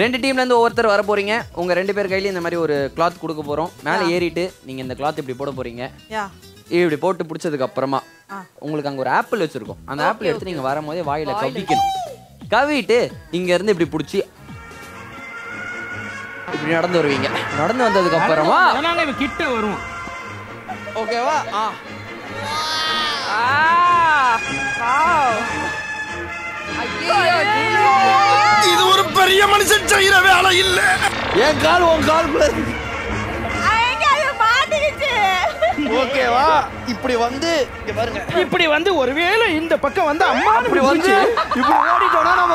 ரெண்டு டீம்ல இருந்து ஒவ்வொருத்தர் வர போறீங்க உங்க ரெண்டு பேர் கையிலயும் இந்த மாதிரி ஒரு கிளாத் கொடுக்க போறோம் மேலே ஏறிட்டு நீங்க இந்த கிளாத் இப்படி போட போறீங்க யா இப்படி போட்டு பிடிச்சதுக்கு அப்புறமா உங்களுக்கு அங்க ஒரு ஆப்பிள் வச்சிருக்கோம் அந்த ஆப்பிள் எடுத்து நீங்க வரும்போதே வாயில கவிக்கணும் கவிட்டு இங்க இருந்து இப்படி பிடிச்சி இப்படி நடந்து வருவீங்க நடந்து வந்ததுக்கு அப்புறமா நாங்க இவன் கிட்ட வருவோம் ஓகேவா ஆ இது ஒரு பெரிய மனுஷன் செய்யற வேலை இல்ல என் கால் உன் கால்குள்ள ஓகேவா இப்படி வந்து இங்க பாருங்க இப்படி வந்து ஒருவேளை இந்த பக்கம் வந்து அம்மா இப்படி வந்து இப்படி ஓடிட்டோம்னா நம்ம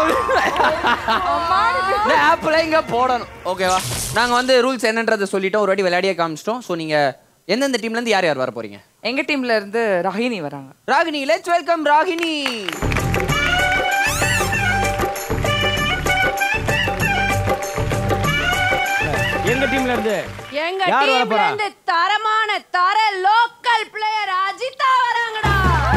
இந்த ஆப்பிள இங்க போடணும் ஓகேவா நாங்க வந்து ரூல்ஸ் என்னன்றதை சொல்லிட்டோம் ஒரு வாட்டி விளையாடியே காமிச்சிட்டோம் ஸோ நீங்க எந்தெந்த டீம்ல இருந்து யார் யார் வர போறீங்க எங்க டீம்ல இருந்து ரஹினி வராங்க ராகினி லெட்ஸ் வெல்கம் ராகினி எங்க டீம்ல இருந்து எங்க யார் வரப் டீம்ல போறா? இருந்து தரமான தர லோக்கல் பிளேயர் அஜிதா வராங்கடா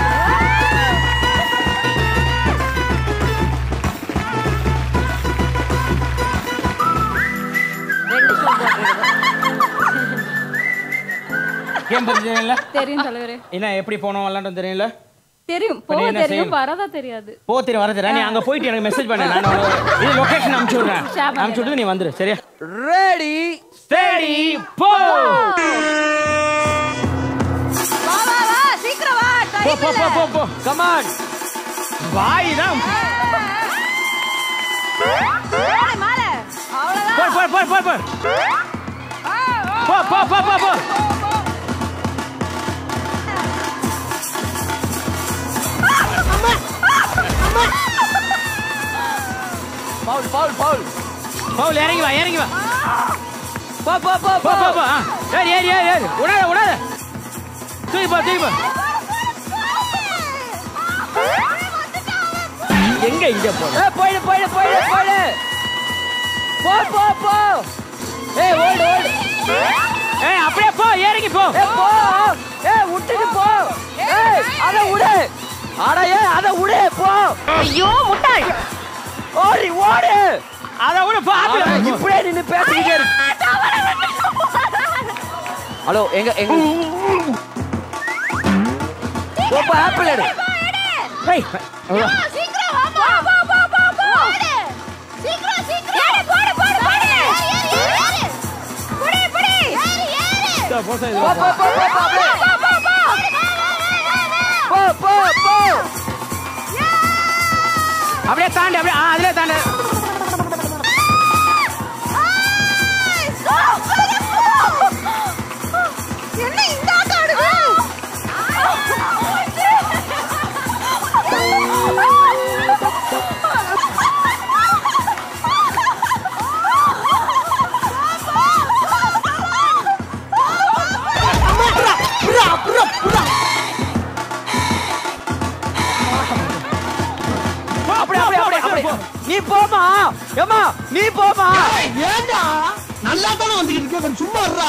ரெண்டு show போட்டிருக்கோம். கேம் தெரியும்ல தெரியும் தலைவரே என்ன எப்படி போனோம் விளாண்டோம் தெரியும்ல தெரியும் இப்ப நீ போக என்ன தெரியும் செய்யணும்? வரதா தெரியாது போ தெரியும் வர தெரியும் நீ அங்க போயிட்டு எனக்கு மெசேஜ் பண்ண நான் உனக்கு இது லொகேஷன் அனுப்பிச்சு விடுறேன் Share பண்ணிடுறேன். அனுப்பிச்சு விட்டு நீ வந்துரு சரியா ரெடி ஸ்டடி போ வா வா வா சீக்கிரம் வா போ time போ இல்ல. போ போ போ கமான் வாய் தான் மாலை, மாலை. அவ்வளவுதான். போ போ போ போ போ போ போ போ போ போ பவுல் பவுல் பவுல் பவுல் இறங்கி வா இறங்கி வா போ போ போ போ போ போ போ ஆ. ஏறு ஏறு ஏறு ஏறு விடாத விடாத தூக்கி போ தூக்கி போ எங்க இங்க போ ஏய் போயிடு போயிடு போயிடு போயிடு போ போ போ ஏய் ஓடு ஓடு ஏய் அப்படியே போ இறங்கி போ ஏய் போ ஏய் விட்டுட்டு போ ஏய் அத விடு அட ஏய் அத விடு போ ஐயோ முட்டாள் ஓடி ஓடு அத விட போ அட, ஆப்பிள் இப்படியே நின்னு பேசிக்கிட்டே இருக்கு ஹலோ எங்க எங்க போ போ ஆப்பிள் எடு ஏய் அவ்வளோ. சீக்கிரம் வாமா வா வா வா வா ஓடு சீக்கிரம் சீக்கிரம் ஏறு போடு போடு போடு ஏறு ஏறு ஏறு புடி புடி ஏறு ஏறு இதோ, போ சார், இது போ வா. போ போ போ போ அப்படியே. வா வா வா போ போ போ அப்படியே தாண்டி அப்படியே ஆ அதிலே தாண்டி என்ன இந்த ஆட்டம் ஆடுது போ அப்படியே போ, அப்படியே போ, அப்படியே போ, அப்படியே. போ. நீ போமா ஏமா நீ போமா ஏண்டா நல்லா தானே வந்துகிட்டு இருக்க கொஞ்சம் சும்மா இருடா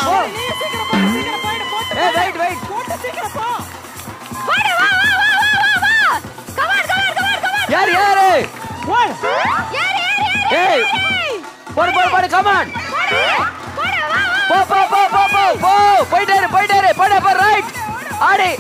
ஏய் வெயிட் வெயிட் போடு வா வா வா வா வா வா கமான் கமான் கமான் கமான் யார் யாரு ஓடு. ஏறு ஏறு ஏறு ஏய் போடு போடு போடு கமான் போடு போடு வா வா போ போ போ போ போ போ போயிட்டே இரு போயிட்டே இரு போடு போ ரைட் ஆடி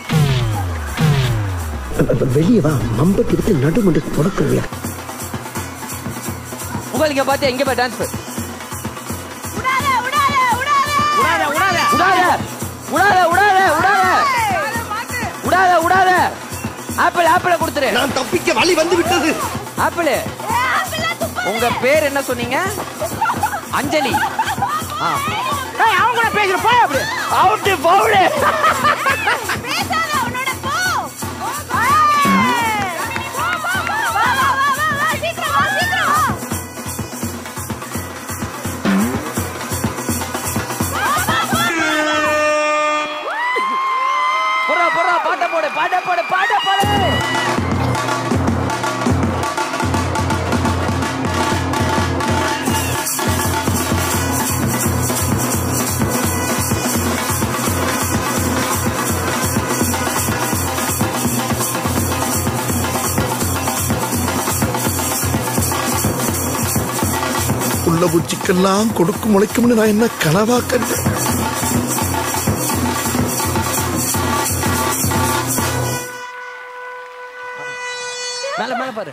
வெளியே வா மம்பட்டி எடுத்து நடுமண்டு தொடக்குறியா உங்களுக்கு பார்த்து எங்க போய் டான்ஸ் விடாத விடாத விடாத விடாத விடாத விடாத விடாத விடாத விடாத விடாத விடாத ஆப்பிள் ஆப்பிள் கொடுத்துரு நான் தப்பிக்க வழி வந்து விட்டது ஆப்பிள் உங்க பேர் என்ன சொன்னீங்க அஞ்சலி ஆ ஏய் அவங்க கூட பேசுற போய் அப்படியே அவுட் பவுல் பேசாத உன்னோட போ ஏய். வா வா வா வா வா வா வா சீக்கிரம் வா சீக்கிரம் வா போடா போடா பாட்ட போடு பாட்ட போடு பாட்ட போடு புள்ள பூச்சிக்கெல்லாம் கொடுக்கும் முளைக்கும்னு நான் என்ன கனவா கண்டேன் மேல மேல பாரு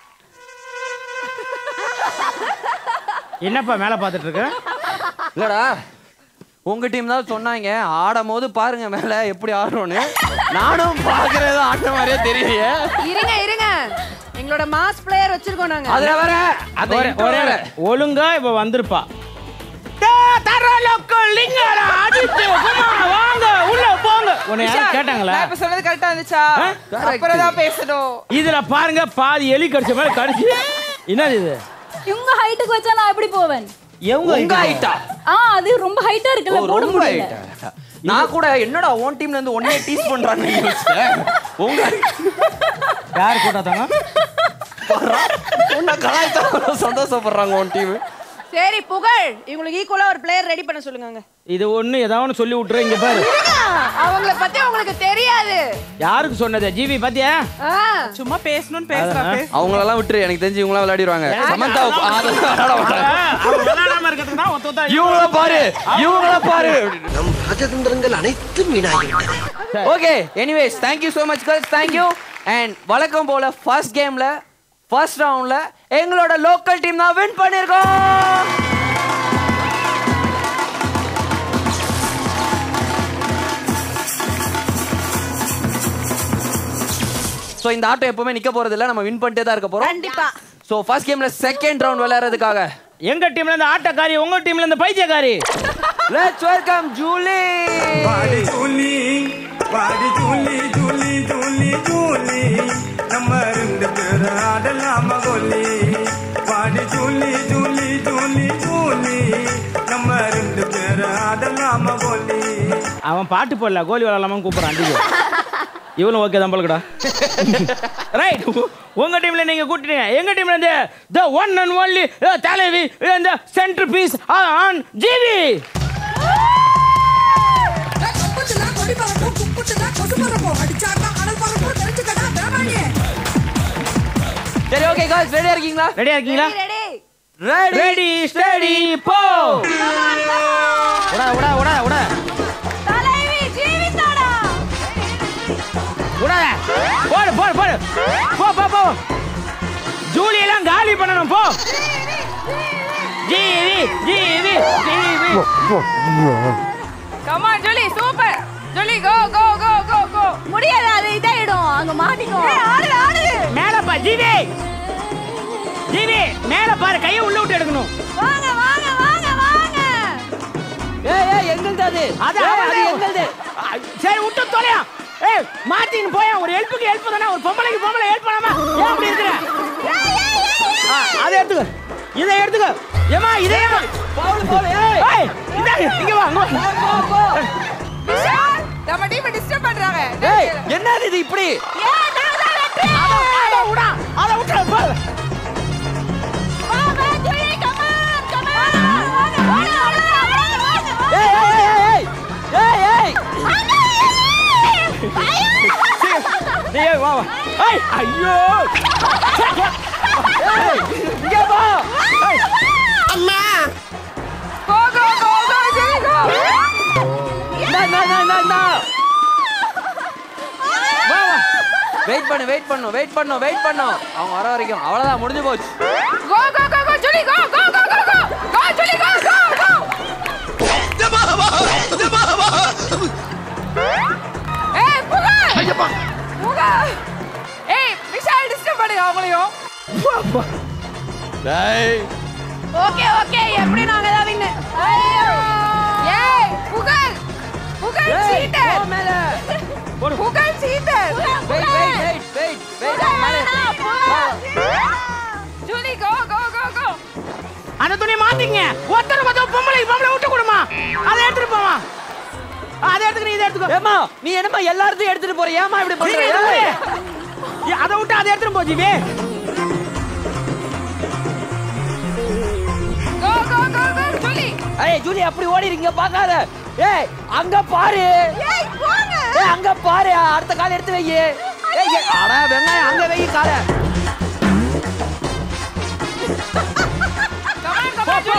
என்னப்பா மேல பாத்துட்டு இருக்க இல்லடா உங்க டீம் தான் சொன்னாங்க ஆடும் போது பாருங்க மேல எப்படி ஆடுறோன்னு நானும் பாக்குறது ஆட்ட மாதிரியே தெரியலையே இருங்க இருங்க எங்களோட மாஸ் பிளேயர் வச்சிருக்கோம் நாங்க அதுல வர அந்த ஒரே intro ஒரே வேற. ஒழுங்கா இப்ப வந்திருப்பா டேய், தர local லிங்கடா, அடிச்சு, சும்மா வாங்க உள்ள போங்க உன்னை யாரும் கேட்டாங்களா நான் இப்ப சொன்னது கரெக்டா இருந்துச்சா Correct. அப்புறம் தான் பேசணும் இதுல பாருங்க பாதி எலி கடிச்ச மாதிரி கடிச்சு என்னது இது இவங்க ஹைட்டுக்கு வச்சா நான் எப்படி போவேன் எவங்க உங்க ஹைட்டா ஆ அது ரொம்ப ஹைட்டா ஓ இருக்குல்ல போட ரொம்ப முடியல ஹைட்டா நான் கூட என்னடா உன் டீம்ல இருந்து ஒன்னே டீஸ் பண்றான்னு யோசிச்சேன் உங்க யார் கூட்டாத்தாங்க உன்னை கலாய்த்தா சந்தோஷப்படுறாங்க உன் டீம் சரி புகழ் இவங்களுக்கு ஈக்குவலா ஒரு பிளேயர் ரெடி பண்ண சொல்லுங்க இது ஒண்ணு ஏதாவது ஒண்ணு சொல்லி விட்டுரு இங்க பாரு அவங்கள பத்தி உங்களுக்கு தெரியாது யாருக்கு சொன்னது ஜிவி பாத்தியா ஆ, சும்மா பேசணும்னு பேசுறா பேச அவங்களெல்லாம் விட்டுரு எனக்கு தெரிஞ்சு இவங்களாம் விளையாடிடுவாங்க சமந்தா அதெல்லாம் விளையாட மாட்டாங்க அவன் விளையாடாம இருக்கிறதுக்கு தான் ஒத்த ஒத்த இவங்கள பாரு இவங்கள பாரு நம் ராஜதந்திரங்கள் அனைத்தும் வீணாகிவிட்டன okay anyways thank you so much girls thank you and வழக்கம் போல ஃபர்ஸ்ட் கேம்ல ஃபர்ஸ்ட் ரவுண்ட்ல எங்களோட லோக்கல் டீம் தான் வின் பண்ணிருக்கோம் ஸோ இந்த ஆட்டம் எப்பவுமே நிக்க போறது இல்ல நம்ம வின் பண்ணிட்டே தான் இருக்க போறோம் கண்டிப்பா ஸோ ஃபர்ஸ்ட் கேம்ல செகண்ட் ரவுண்ட் விளையாடுறதுக்காக எங்க டீம்ல இருந்து ஆட்டக்காரி உங்க டீம்ல இருந்து பைத்தியக்காரி லெட்ஸ் வெல்கம் ஜூலி பாடி ஜூலி பாடி ஜூலி ஜூலி ஜூலி ஜூலி நம்ம ரெண்டு பேரும் ஆடலாம கோலி பாடி ஜூலி ஜூலி ஜூலி ஜூலி நம்ம ரெண்டு பேரும் ஆடலாம கோலி அவன் பாட்டு போடல கோலி விளாடலாமா கூப்பிடுறான் அண்டிக்கு இவனும் ஓகே தான் போலக்கடா ரைட் உங்க டீம்ல நீங்க கூட்டிட்டீங்க எங்க டீம்ல இருந்து த ஒன் அண்ட் ஒன்லி தலைவி இந்த சென்டர் பீஸ் ஆன் ஜிவி சரி ஓகே காய்ஸ் ரெடியா இருக்கீங்களா ரெடியா இருக்கீங்களா ரெடி ரெடி ரெடி ஸ்டடி போ உடா உடா உடா உடா தலைவி ஜீவிதாடா உடா போடு போடு போடு போ போ போ ஜூலி எல்லாம் காலி பண்ணணும் போ ஜிவி ஜிவி ஜிவி கமா ஜொலி சூப்பர் ஜொலி கோ கோ கோ கோ கோ முடியாது அது இதாயிடும் அங்க மாட்டிக்கும் ஆடு ஆடு மேல பா ஜிவி ஜிவி மேல பாரு கையை உள்ள விட்டு எடுக்கணும் வாங்க வாங்க வாங்க வாங்க ஏய் ஏய் எங்கள்து அது அது ஏய், அவன் அது எங்கள்து அ, சரி விட்டு தொலையா ஏய் மாத்தின்னு போயா ஒரு ஹெல்ப்புக்கு ஹெல்ப் தானே ஒரு பொம்பளைக்கு பொம்பளை ஹெல்ப் பண்ணாம ஏன் அப்படி இருக்கிற ஆ, அதை எடுத்துக்க இதை எடுத்துக்க ஏமா இதே பவுல் பவுல் ஏய் ஏய் இந்தாங்க இங்க வா அங்க வா. போ போ விஷால் நம்ம டீம் டிஸ்டர்ப் பண்றாங்க ஏய் என்னது இது இப்படி அதை அதை விடா அதை விட்டு போ வாங்க ஜீவி கமான் கமான் வாங்க வாங்க வாங்க ஏய் ஏய் ஏய் ஏய் ஏய் நீ வா வா ஏய் ஐயோ ஏய் இங்க வா ஏய் கோ கோ கோ கோ ஜொலி கோ நா நா நா நா நா வா வா வெயிட் பண்ணு வெயிட் பண்ணு வெயிட் பண்ணு வெயிட் பண்ணு அவங்க வர வரைக்கும் அவ்வளவுதான் முடிஞ்சு போச்சு கோ கோ கோ கோ ஜொலி go go go go go கோ ஜொலி கோ கோ கோ ஏய் புகழ் புகழ் ஏய் விஷால் டிஸ்டர்ப் பண்ணுங்க அவங்களையும் டேய் ஓகே ஓகே எப்படி நாங்க தான் வின்னு ஐயோ ஏய் புகழ் புகழ் ஏய் சீட்டர் போ மேல புகழ் cheater wait wait wait wait wait மேல Julie go go go go அந்த துணி மாத்திங்க ஒருத்தர் பார்த்தா பொம்பளைக்கு பொம்பளை விட்டு கொடுமா அதை எடுத்துட்டு போமா அதை எடுத்துக்க நீ இதை எடுத்துக்கோ ஏமா நீ என்னமா எல்லாத்தையும் எடுத்துட்டு போற ஏமா இப்படி நீ பண்ற இதை ஏய். விடு. ஏய், அதை விட்டு அதை எடுத்துட்டு போ ஜிவி go go go go Julie ஏய் ஜூலி அப்படி ஓடி இருக்கீங்க பார்க்காத ஏய் அங்க பாரு ஏய் போங்க ஏய் அங்க பாரு அடுத்த கால் எடுத்து வை ஏய் ஏய், அட வெங்காயம் அங்க வை கால கமான் போ கமான் போ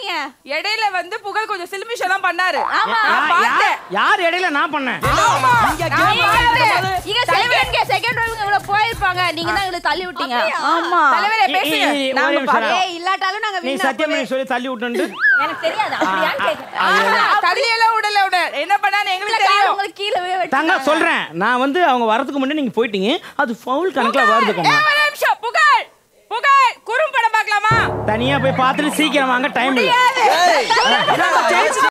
பண்ணீங்க இடையில வந்து புகழ் கொஞ்சம் சிலுமிஷம் தான் பண்ணாரு ஆமா. நான் யா- பார்த்தேன். யார் யார் இடையில நான் பண்ணேன் ஆமா. இங்க நான் game பார்த்தேன். நடக்கும்போது இங்க செகண்ட் கே செகண்ட் ரோல் இவ்வளவு போயிருப்பாங்க நீங்க தான் எங்களை தள்ளி விட்டீங்க ஆமா தலைவரே இ- பேசுங்க இ- இ- நாங்க ஒரே நிமிஷம் பார்த்தோம். ஏய் இல்லாட்டாலும் நாங்க நீ win சத்தியம் அப்பவே. பண்ணி சொல்லி தள்ளி விட்டு எனக்கு தெரியாது அப்படியான்னு கேக்குறேன் ஆஹா, தள்ளி எல்லாம் விடல விட என்ன பண்ணான்னு எங்களுக்கு கால் தெரியும் உங்களுக்கு கீழவே தாங்க வெட்டிட்டாங்க. சொல்றேன் நான் வந்து அவங்க வரதுக்கு முன்னாடி நீங்க போயிட்டீங்க அது ஃபவுல் கணக்குல வருது ஏய், கம்மா ஒரு நிமிஷம் புகழ் புகழ் குறும்படம் பார்க்கலாமா தனியா போய் பார்த்துட்டு சீக்கிரம் வாங்க டைம் இல்ல முடியாது. ஏய், நம்ம ஜெயிச்சுட்டோம்